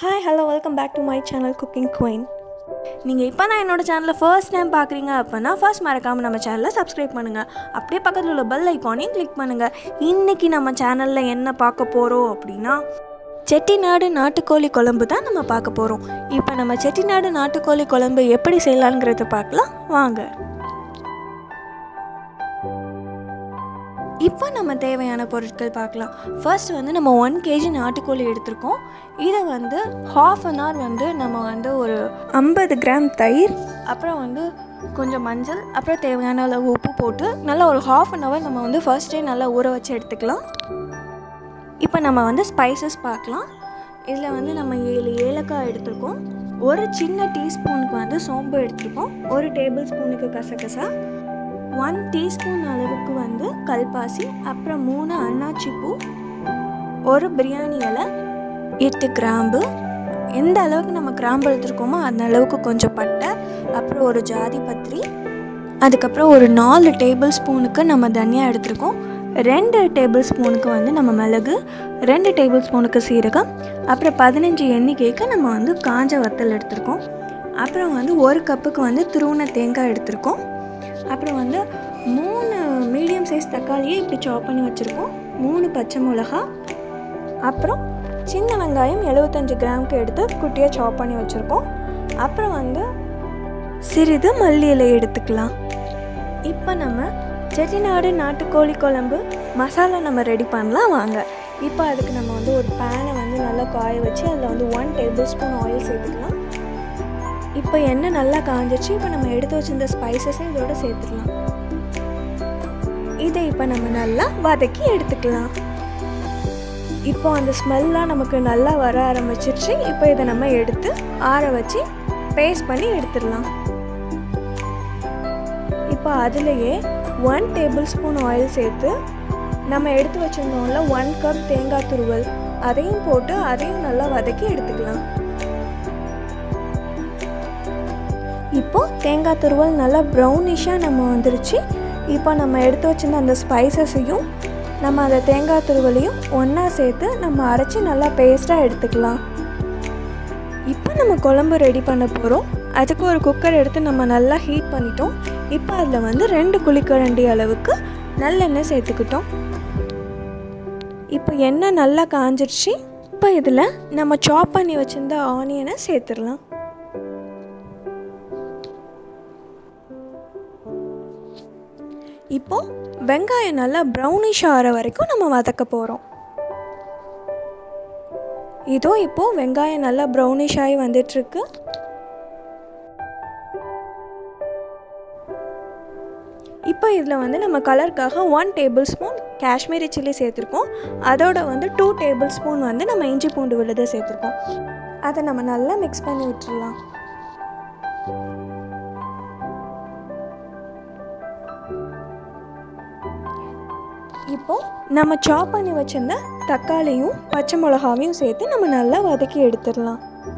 hi hello welcome back to my channel cooking queen நீங்கள் இப்போ தான் என்னோட சேனலை ஃபர்ஸ்ட் டைம் பார்க்குறீங்க அப்படின்னா ஃபர்ஸ்ட் மறக்காமல் நம்ம சேனலை சப்ஸ்கிரைப் பண்ணுங்கள் அப்படியே பக்கத்தில் உள்ள பெல் ஐக்கானையும் கிளிக் பண்ணுங்கள் இன்றைக்கி நம்ம சேனலில் என்ன பார்க்க போகிறோம் அப்படின்னா செட்டிநாடு நாட்டுக்கோழி குழம்பு தான் நம்ம பார்க்க போகிறோம் இப்போ நம்ம செட்டிநாடு நாட்டுக்கோழி குழம்பு எப்படி செய்யலாங்கிறத பார்க்கலாம் வாங்க இப்போ நம்ம தேவையான பொருட்கள் பார்க்கலாம் ஃபர்ஸ்ட் வந்து நம்ம ஒன் கேஜி நாட்டுக்கோழி எடுத்திருக்கோம் இதை வந்து ஹாஃப் அன் ஹவர் வந்து நம்ம வந்து ஒரு ஐம்பது கிராம் தயிர் அப்புறம் வந்து கொஞ்சம் மஞ்சள் அப்புறம் தேவையான அளவு உப்பு போட்டு நல்லா ஒரு ஹாஃப் அன் ஹவர் நம்ம வந்து ஃபர்ஸ்ட் டே நல்லா ஊற வச்சு எடுத்துக்கலாம் இப்போ நம்ம வந்து ஸ்பைசஸ் பார்க்கலாம் இதில் வந்து நம்ம ஏழு ஏலக்காய் எடுத்திருக்கோம் ஒரு சின்ன டீஸ்பூனுக்கு வந்து சோம்பு எடுத்திருக்கோம் ஒரு டேபிள் ஸ்பூனுக்கு கசகசா ஒன் டீஸ்பூன் அளவுக்கு வந்து கல்பாசி அப்புறம் மூணு அன்னாச்சி பூ ஒரு பிரியாணி இலை எட்டு கிராம்பு எந்த அளவுக்கு நம்ம கிராம்பு எடுத்துருக்கோமோ அந்த அளவுக்கு கொஞ்சம் பட்டை அப்புறம் ஒரு ஜாதி பத்திரி அதுக்கப்புறம் ஒரு நாலு டேபிள் ஸ்பூனுக்கு நம்ம தனியாக எடுத்திருக்கோம் ரெண்டு டேபிள் ஸ்பூனுக்கு வந்து நம்ம மிளகு ரெண்டு டேபிள் ஸ்பூனுக்கு சீரகம் அப்புறம் பதினஞ்சு எண்ணிக்கைக்கு நம்ம வந்து காஞ்ச வத்தல் எடுத்திருக்கோம் அப்புறம் வந்து ஒரு கப்புக்கு வந்து துருவன தேங்காய் எடுத்திருக்கோம் அப்புறம் வந்து மூணு மீடியம் சைஸ் தக்காளியை இப்படி சாப் பண்ணி வச்சுருக்கோம் மூணு பச்சை மிளகா அப்புறம் சின்ன வெங்காயம் எழுபத்தஞ்சு கிராமுக்கு எடுத்து குட்டியாக சாப் பண்ணி வச்சுருக்கோம் அப்புறம் வந்து சிறிது மல்லி இலை எடுத்துக்கலாம் இப்போ நம்ம செட்டிநாடு நாட்டுக்கோழி குழம்பு மசாலா நம்ம ரெடி பண்ணலாம் வாங்க இப்போ அதுக்கு நம்ம வந்து ஒரு பேனை வந்து நல்லா காய வச்சு அதில் வந்து ஒன் டேபிள் ஸ்பூன் ஆயில் சேர்த்துக்கலாம் இப்போ எண்ணெய் நல்லா காஞ்சிச்சு இப்போ நம்ம எடுத்து வச்சிருந்த ஸ்பைசஸையும் இதோட சேர்த்துக்கலாம் இதை இப்போ நம்ம நல்லா வதக்கி எடுத்துக்கலாம் இப்போ அந்த ஸ்மெல்லாம் நமக்கு நல்லா வர ஆரம்பிச்சிருச்சு இப்போ இதை நம்ம எடுத்து ஆற வச்சு பேஸ்ட் பண்ணி எடுத்துடலாம் இப்போ அதுலேயே ஒன் டேபிள் ஸ்பூன் ஆயில் சேர்த்து நம்ம எடுத்து வச்சிருந்தோம்ல ஒன் கப் தேங்காய் துருவல் அதையும் போட்டு அதையும் நல்லா வதக்கி எடுத்துக்கலாம் இப்போ தேங்காய் துருவல் நல்லா ப்ரௌனிஷாக நம்ம வந்துருச்சு இப்போ நம்ம எடுத்து வச்சிருந்த அந்த ஸ்பைசஸையும் நம்ம அந்த தேங்காய் துருவலையும் ஒன்றா சேர்த்து நம்ம அரைச்சி நல்லா பேஸ்ட்டாக எடுத்துக்கலாம் இப்போ நம்ம குழம்பு ரெடி பண்ண போகிறோம் அதுக்கு ஒரு குக்கர் எடுத்து நம்ம நல்லா ஹீட் பண்ணிட்டோம் இப்போ அதில் வந்து ரெண்டு குழிக்கரண்டி அளவுக்கு நல்லெண்ணெய் சேர்த்துக்கிட்டோம் இப்போ எண்ணெய் நல்லா காஞ்சிருச்சு இப்போ இதில் நம்ம சாப் பண்ணி வச்சுருந்த ஆனியனை சேர்த்துடலாம் இப்போ வெங்காயம் நல்லா ப்ரௌனிஷ் ஆகிற வரைக்கும் நம்ம வதக்க போகிறோம் இதோ இப்போ வெங்காயம் நல்லா ப்ரௌனிஷ் ஆகி வந்துட்டுருக்கு இப்போ இதில் வந்து நம்ம கலருக்காக one tablespoon Kashmiri chilli சேர்த்துருக்கோம் அதோட வந்து டூ டேபிள் ஸ்பூன் வந்து நம்ம இஞ்சி பூண்டு விழுதை சேர்த்துருக்கோம் அதை நம்ம நல்லா மிக்ஸ் பண்ணி விட்டுடலாம் இப்போ நம்ம சாப் பண்ணி வச்சிருந்த தக்காளியும் பச்சை மிளகாவையும் சேர்த்து நம்ம நல்லா வதக்கி எடுத்துடலாம்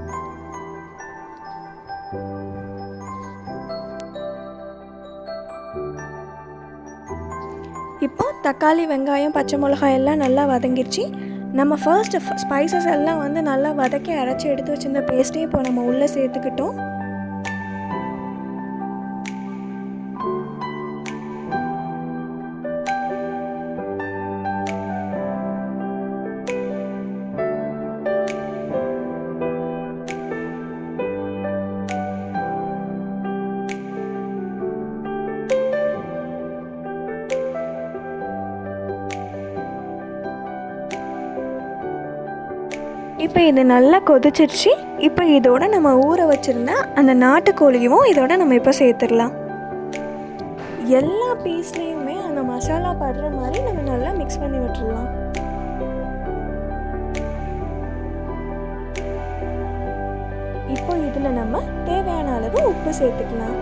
இப்போ தக்காளி வெங்காயம் பச்சை மிளகாய் எல்லாம் நல்லா வதங்கிருச்சு நம்ம ஃபர்ஸ்ட் ஸ்பைசஸ் எல்லாம் வந்து நல்லா வதக்கி அரைச்சி எடுத்து வச்சிருந்த பேஸ்ட்டையும் இப்போ நம்ம உள்ளே சேர்த்துக்கிட்டோம் இப்போ இது நல்லா கொதிச்சிருச்சு இப்போ இதோட நம்ம ஊற வச்சுருந்த அந்த நாட்டுக்கோழியும் இதோட நம்ம இப்போ சேர்த்துடலாம் எல்லா பீஸ்லேயுமே அந்த மசாலா படுற மாதிரி நம்ம நல்லா மிக்ஸ் பண்ணி விட்டுடலாம் இப்போ இதில் நம்ம தேவையான அளவு உப்பு சேர்த்துக்கலாம்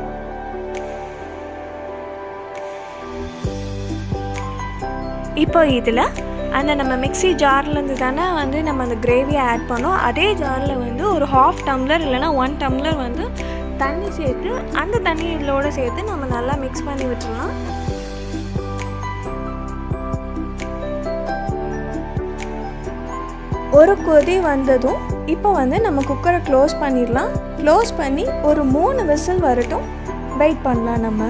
இப்போ இதில் அந்த நம்ம மிக்ஸி ஜார்லேருந்து தானே வந்து நம்ம அந்த கிரேவியை ஆட் பண்ணோம் அதே ஜாரில் வந்து ஒரு ஹாஃப் டம்ளர் இல்லைனா ஒன் டம்ளர் வந்து தண்ணி சேர்த்து அந்த தண்ணி இதோட சேர்த்து நம்ம நல்லா மிக்ஸ் பண்ணி விட்டுடலாம் ஒரு கொதி வந்ததும் இப்போ வந்து நம்ம குக்கரை க்ளோஸ் பண்ணிடலாம் க்ளோஸ் பண்ணி ஒரு மூணு விசில் வரட்டும் வெயிட் பண்ணலாம் நம்ம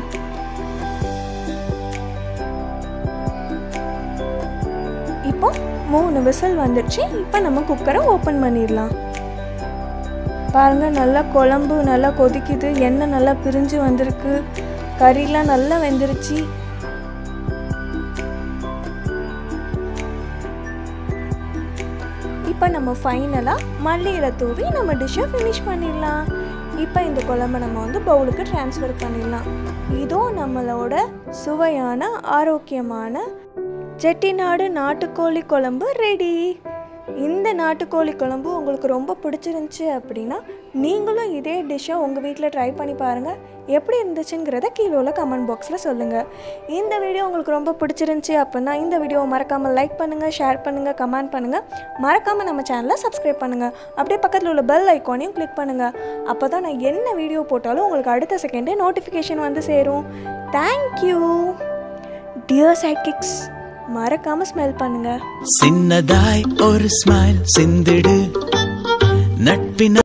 இப்போ மூணு விசில் வந்துடுச்சு இப்போ நம்ம குக்கரை ஓப்பன் பண்ணிடலாம் பாருங்கள் நல்லா குழம்பு நல்லா கொதிக்குது எண்ணெய் நல்லா பிரிஞ்சு வந்திருக்கு கறிலாம் நல்லா வெந்துருச்சு இப்போ நம்ம ஃபைனலாக மல்லியில் தூவி நம்ம டிஷ்ஷை ஃபினிஷ் பண்ணிடலாம் இப்போ இந்த குழம்பை நம்ம வந்து பவுலுக்கு ட்ரான்ஸ்ஃபர் பண்ணிடலாம் இதுவும் நம்மளோட சுவையான ஆரோக்கியமான செட்டிநாடு நாட்டுக்கோழி குழம்பு ரெடி இந்த நாட்டுக்கோழி குழம்பு உங்களுக்கு ரொம்ப பிடிச்சிருந்துச்சி அப்படின்னா நீங்களும் இதே டிஷ்ஷை உங்கள் வீட்டில் ட்ரை பண்ணி பாருங்கள் எப்படி இருந்துச்சுங்கிறத கீழே உள்ள கமெண்ட் பாக்ஸில் சொல்லுங்கள் இந்த வீடியோ உங்களுக்கு ரொம்ப பிடிச்சிருந்துச்சி அப்படின்னா இந்த வீடியோவை மறக்காமல் லைக் பண்ணுங்கள் ஷேர் பண்ணுங்கள் கமெண்ட் பண்ணுங்கள் மறக்காமல் நம்ம சேனலை சப்ஸ்கிரைப் பண்ணுங்கள் அப்படியே பக்கத்தில் உள்ள பெல் ஐக்கானையும் கிளிக் பண்ணுங்கள் அப்போ தான் நான் என்ன வீடியோ போட்டாலும் உங்களுக்கு அடுத்த செகண்டே நோட்டிஃபிகேஷன் வந்து சேரும் தேங்க்யூ டியர் சைக்கிக்ஸ் மறக்காமல் ஸ்மெல் பண்ணுங்கள் சின்னதாய் ஒரு ஸ்மைல் சிந்திடு நட்பின